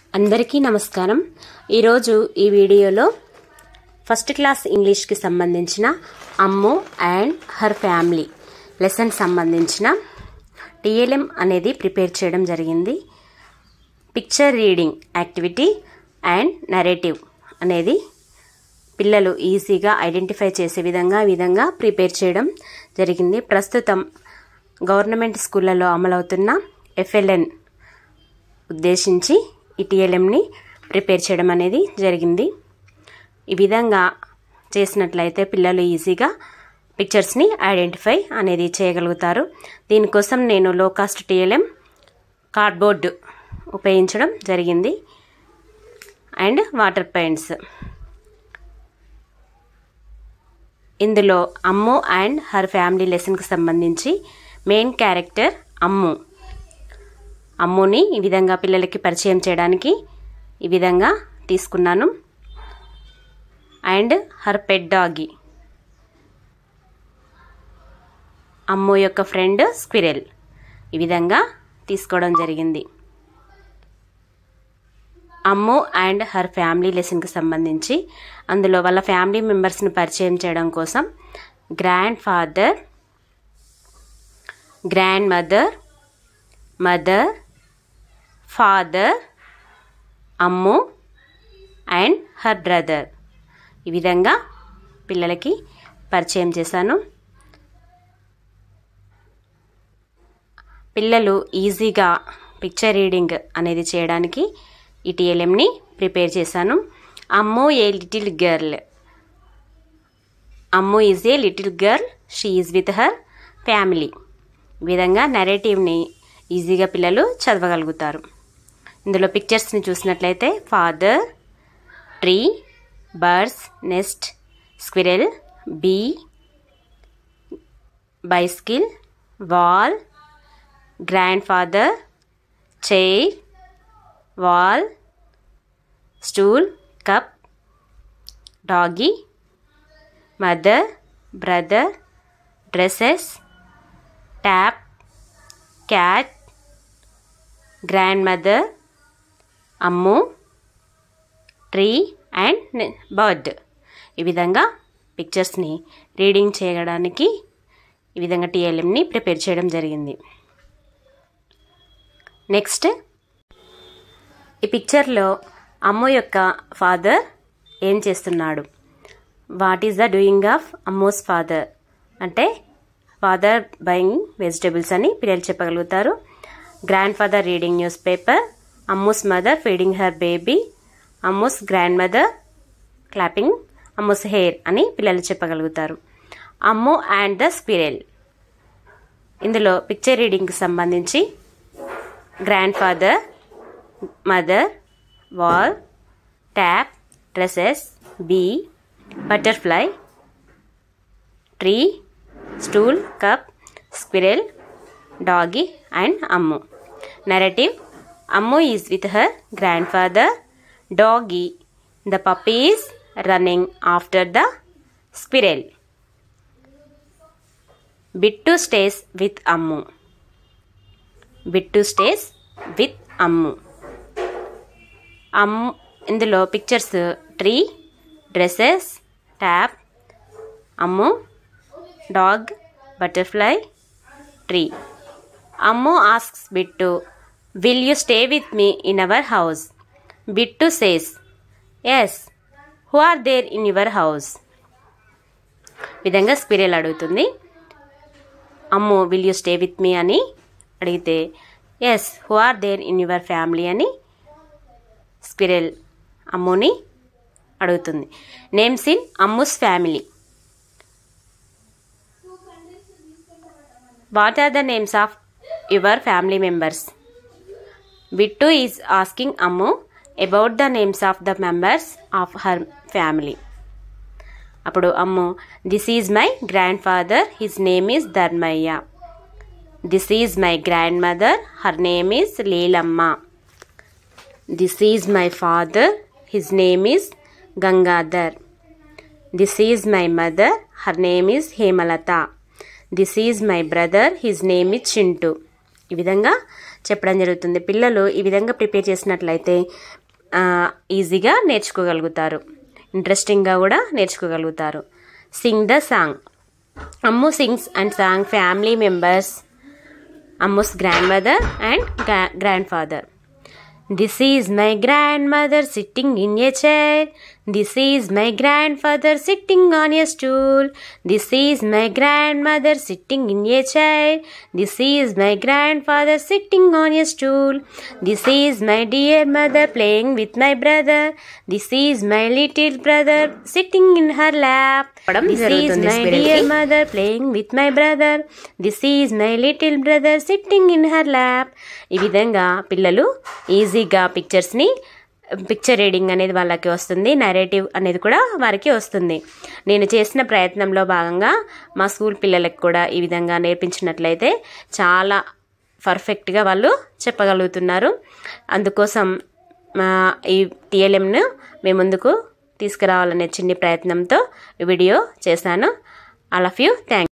అందరికీ నమస్కారం ఈరోజు ఈ వీడియోలో ఫస్ట్ క్లాస్ ఇంగ్లీష్కి సంబంధించిన Ammu and her family lesson సంబంధించిన టీఎల్ఎం అనేది ప్రిపేర్ చేయడం జరిగింది picture reading activity and narrative అనేది పిల్లలు ఈజీగా ఐడెంటిఫై చేసే విధంగా ఈ విధంగా ప్రిపేర్ చేయడం జరిగింది ప్రస్తుతం గవర్నమెంట్ స్కూళ్ళలో అమలవుతున్న ఎఫ్ఎల్ఎన్ ఉద్దేశించి ఈ టీఎల్ఎంని ప్రిపేర్ చేయడం అనేది జరిగింది ఈ విధంగా చేసినట్లయితే పిల్లలు ఈజీగా పిక్చర్స్ని ఐడెంటిఫై అనేది చేయగలుగుతారు దీనికోసం నేను లో కాస్ట్ టీఎల్ఎం కార్డ్బోర్డ్ ఉపయోగించడం జరిగింది అండ్ వాటర్ పెయింట్స్ ఇందులో అమ్ము అండ్ హర్ ఫ్యామిలీ లెసన్కి సంబంధించి మెయిన్ క్యారెక్టర్ అమ్ము అమ్ముని ఈ విధంగా పిల్లలకి పరిచయం చేయడానికి ఈ విధంగా తీసుకున్నాను అండ్ హర్ పెట్ డాగి అమ్ము యొక్క ఫ్రెండ్ స్క్విరెల్ ఈ విధంగా తీసుకోవడం జరిగింది అమ్ము అండ్ హర్ ఫ్యామిలీ లెసన్కి సంబంధించి అందులో వాళ్ళ ఫ్యామిలీ మెంబర్స్ని పరిచయం చేయడం కోసం grandfather grandmother mother father Ammu and her brother ఈ విధంగా పిల్లలకి పరిచయం చేశాను పిల్లలు ఈజీగా పిక్చర్ రీడింగ్ అనేది చేయడానికి ఈ టీఎల్ఎంని ప్రిపేర్ చేశాను Ammu a little girl Ammu is a little girl she is with her family ఈ విధంగా నెరేటివ్ని ఈజీగా పిల్లలు చదవగలుగుతారు ఇందులో పిక్చర్స్ని చూసినట్లయితే father tree birds nest squirrel bee bicycle wall grandfather chair wall stool cup doggy mother brother dresses tap cat grandmother Ammu tree and bird ఈ విధంగా పిక్చర్స్ని రీడింగ్ చేయడానికి ఈ విధంగా టీఎల్ఎంని ప్రిపేర్ చేయడం జరిగింది నెక్స్ట్ ఈ పిక్చర్లో అమ్ము యొక్క ఫాదర్ ఏం చేస్తున్నాడు what is the doing of Ammu's father అంటే ఫాదర్ బయింగ్ వెజిటేబుల్స్ అని పిల్లలు చెప్పగలుగుతారు grandfather reading newspaper Ammu's mother feeding her baby Ammu's grandmother clapping Ammu's hair అని పిల్లలు చెప్పగలుగుతారు అమ్ము అండ్ ద స్పిరెల్ ఇందులో పిక్చర్ రీడింగ్కి సంబంధించి grandfather mother wall tap dresses bee butterfly tree stool cup squirrel doggy and Ammu narrative Ammu is with her grandfather doggy the puppy is running after the squirrel Bittu stays with Ammu Bittu stays with Ammu Ammu ఇందులో pictures tree dresses tap Ammu dog butterfly tree Ammu asks Bittu will you stay with me in our house Bittu says yes who are there in your house విధంగా squirrel అడుగుతుంది Ammu will you stay with me అని అడిగితే yes who are there in your family అని squirrel అమ్ముని అడుగుతుంది names in Ammu's family what are the names of your family members Bittu is asking Ammu about the names of the members of her family అప్పుడు Ammu this is my grandfather his name is Dharmayya this is my grandmother her name is Leelamma this is my father his name is Gangadhar this is my mother her name is Hemalatha this is my brother his name is Chintu ఈ విధంగా చెప్పడం జరుగుతుంది పిల్లలు ఈ విధంగా prepare చేసినట్లయితే ఆ, ఈజీగా నేర్చుకోగలుగుతారు ఇంట్రెస్టింగ్గా కూడా నేర్చుకోగలుగుతారు sing the song Ammu sings and song family members Ammu's grandmother and gra- grandfather. This is my grandmother sitting in a chair. This is my grandfather sitting on a stool. This is my grandmother sitting in a chair. This is my grandfather sitting on a stool. This is my dear mother playing with my brother. This is my little brother sitting in her lap. This is my dear mother playing with my brother. This is my little brother sitting in her lap. ఈ విధంగా పిల్లలు ఈజీగా పిక్చర్స్ని picture reading అనేది వాళ్ళకి వస్తుంది narrative అనేది కూడా వారికి వస్తుంది నేను చేసిన ప్రయత్నంలో భాగంగా మా స్కూల్ పిల్లలకు కూడా ఈ విధంగా నేర్పించినట్లయితే చాలా పర్ఫెక్ట్గా వాళ్ళు చెప్పగలుగుతున్నారు అందుకోసం మా ఈ టీఎల్ఎంను మీ ముందుకు తీసుకురావాలనే చిన్ని ప్రయత్నంతో ఈ వీడియో చేశాను ఆల్ ఆఫ్ యూ థ్యాంక్